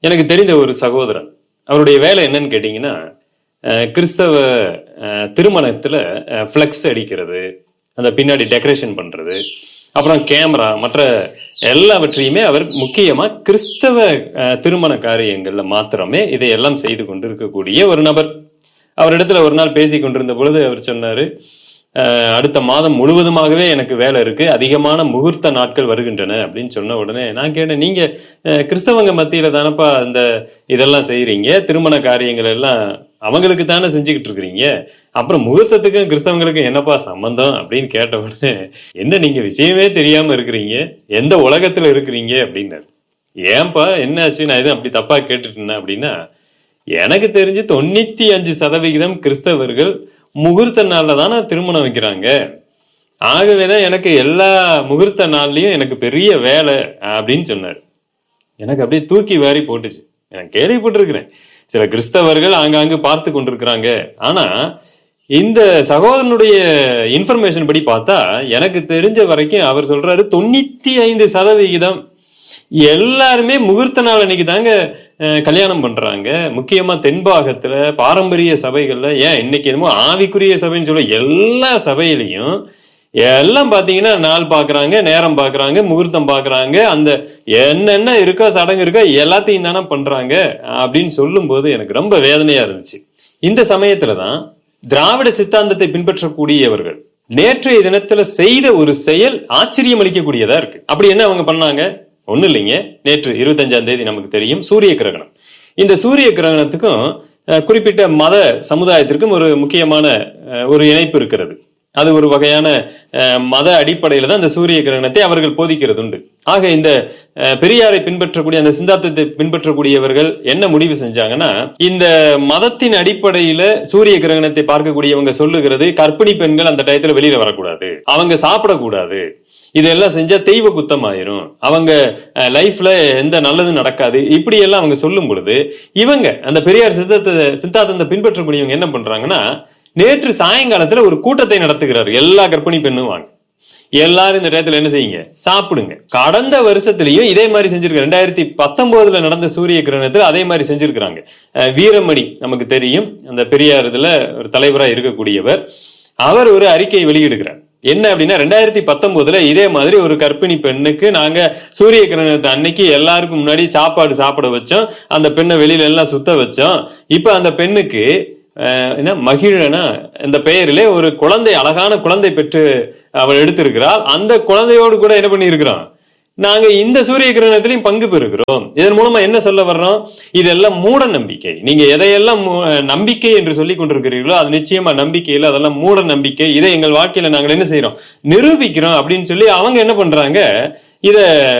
எனக்கு தெரிந்த ஒரு சகோதரன் அவருடைய வேலை என்னன்னு கேட்டிங்கன்னா அஹ், கிறிஸ்தவ அஹ், திருமணத்துல ஃப்ளெக்ஸ் அடிக்கிறது அந்த பின்னாடி டெக்கரேஷன் பண்றது அப்புறம் கேமரா மற்ற எல்லாவற்றையுமே அவர் முக்கியமா கிறிஸ்தவ அஹ், திருமண காரியங்கள்ல மாத்திரமே இதையெல்லாம் செய்து கொண்டு இருக்கக்கூடிய ஒரு நபர் அவரிடத்துல ஒரு நாள் பேசி கொண்டிருந்த பொழுது அவர் சொன்னாரு "அஹ், அடுத்த மாதம் முழுவதுமாகவே எனக்கு வேலை இருக்கு அதிகமான முகூர்த்த நாட்கள் வருகின்றன அப்படின்னு சொன்ன உடனே நான் கேட்டேன் நீங்க அஹ், கிறிஸ்தவங்க மத்தியில தானப்பா இந்த இதெல்லாம் செய்றீங்க திருமண காரியங்கள் எல்லாம் அவங்களுக்கு தானே செஞ்சுக்கிட்டு இருக்கிறீங்க அப்புறம் முகூர்த்தத்துக்கும் கிறிஸ்தவங்களுக்கும் என்னப்பா சம்பந்தம் அப்படின்னு கேட்ட உடனே என்ன நீங்க விஷயமே தெரியாம இருக்கிறீங்க எந்த உலகத்துல இருக்கிறீங்க அப்படின்னாரு ஏன்பா என்னாச்சு நான் எதுவும் அப்படி தப்பா கேட்டுட்டேன்னா அப்படின்னா எனக்கு தெரிஞ்சு தொண்ணூத்தி அஞ்சு சதவிகிதம் கிறிஸ்தவர்கள் முகூர்த்த நாள்ல தானே திருமணம் வைக்கிறாங்க ஆகவேதான் எனக்கு எல்லா முகூர்த்த நாள்லயும் எனக்கு பெரிய வேலை அப்படின்னு சொன்னார் எனக்கு அப்படியே தூக்கி வாரி போட்டுச்சு நான் கேள்விப்பட்டிருக்கிறேன் சில கிறிஸ்தவர்கள் ஆங்காங்கு பார்த்து கொண்டிருக்கிறாங்க ஆனா இந்த சகோதரனுடைய இன்ஃபர்மேஷன் படி பார்த்தா எனக்கு தெரிஞ்ச வரைக்கும் அவர் சொல்றாரு தொண்ணூத்தி ஐந்து சதவிகிதம் எல்லாருமே முகூர்த்த நாள் அன்னைக்கு தாங்க அஹ், கல்யாணம் பண்றாங்க முக்கியமா தென்பாகத்துல பாரம்பரிய சபைகள்ல ஏன் இன்னைக்கு என்னமோ ஆவிக்குரிய சபைன்னு சொல்ல எல்லா சபையிலையும் எல்லாம் பாத்தீங்கன்னா நாள் பாக்குறாங்க நேரம் பாக்குறாங்க முகூர்த்தம் பாக்குறாங்க அந்த என்னென்ன இருக்கோ சடங்கு இருக்கோ எல்லாத்தையும் தானே பண்றாங்க அப்படின்னு சொல்லும்போது எனக்கு ரொம்ப வேதனையா இருந்துச்சு இந்த சமயத்துலதான் திராவிட சித்தாந்தத்தை பின்பற்றக்கூடியவர்கள் நேற்றைய தினத்துல செய்த ஒரு செயல் ஆச்சரியம் அளிக்கக்கூடியதா இருக்கு அப்படி என்ன அவங்க பண்ணாங்க ஒண்ணும் இல்லைங்க நேற்று இருபத்தஞ்சாம் தேதி நமக்கு தெரியும் சூரிய கிரகணம் இந்த சூரிய கிரகணத்துக்கும் அஹ், குறிப்பிட்ட மத சமுதாயத்திற்கும் ஒரு முக்கியமான அஹ், ஒரு இணைப்பு இருக்கிறது அது ஒரு வகையான அஹ், மத அடிப்படையில தான் இந்த சூரிய கிரகணத்தை அவர்கள் போதிக்கிறது உண்டு ஆக இந்த அஹ், பெரியாரை பின்பற்றக்கூடிய அந்த சிந்தாந்தத்தை பின்பற்றக்கூடியவர்கள் என்ன முடிவு செஞ்சாங்கன்னா இந்த மதத்தின் அடிப்படையில சூரிய கிரகணத்தை பார்க்கக்கூடியவங்க சொல்லுகிறது கர்ப்பிணி பெண்கள் அந்த டயத்துல வெளியில வரக்கூடாது அவங்க சாப்பிடக்கூடாது இதெல்லாம் செஞ்சா தெய்வ குத்தம் ஆயிரும் அவங்க லைஃப்ல எந்த நல்லதும் நடக்காது இப்படி எல்லாம் அவங்க சொல்லும் பொழுது இவங்க அந்த பெரியார் சித்தத்தை சித்தாந்தத்தை பின்பற்றக்கூடியவங்க என்ன பண்றாங்கன்னா நேற்று சாயங்காலத்துல ஒரு கூட்டத்தை நடத்துகிறார் எல்லா கர்ப்பிணி பெண்ணும் வாங்க எல்லாரும் இந்த டயத்துல என்ன செய்யுங்க சாப்பிடுங்க கடந்த வருஷத்துலயும் இதே மாதிரி செஞ்சிருக்காங்க ரெண்டாயிரத்தி பத்தொன்பதுல நடந்த சூரிய கிரகணத்துல அதே மாதிரி செஞ்சிருக்கிறாங்க அஹ் வீரமணி நமக்கு தெரியும் அந்த பெரியார் இதுல ஒரு தலைவரா இருக்கக்கூடியவர் அவர் ஒரு அறிக்கை வெளியிடுகிறார் என்ன அப்படின்னா ரெண்டாயிரத்தி பத்தொன்பதுல இதே மாதிரி ஒரு கர்ப்பிணி பெண்ணுக்கு நாங்க சூரிய கிரகணத்தை அன்னைக்கு எல்லாருக்கும் முன்னாடி சாப்பாடு சாப்பிட வச்சோம் அந்த பெண்ணை வெளியில எல்லாம் சுத்த வச்சோம் இப்ப அந்த பெண்ணுக்கு அஹ், என்ன மகிழனா இந்த பெயரிலே ஒரு குழந்தை அழகான குழந்தை பெற்று அவள் எடுத்திருக்கிறாள் அந்த குழந்தையோடு கூட என்ன பண்ணியிருக்கிறான் நாங்க இந்த சூரிய கிரகணத்திலையும் பங்கு பெறுகிறோம் இதன் மூலமா என்ன சொல்ல வர்றோம் இதெல்லாம் மூட நம்பிக்கை நீங்க எதையெல்லாம் மூ- நம்பிக்கை என்று சொல்லி கொண்டிருக்கிறீர்களோ அது நிச்சயமா நம்பிக்கை இல்லை அதெல்லாம் மூட நம்பிக்கை இதை எங்கள் வாழ்க்கையில நாங்கள் என்ன செய்யறோம் நிரூபிக்கிறோம் அப்படின்னு சொல்லி அவங்க என்ன பண்றாங்க இத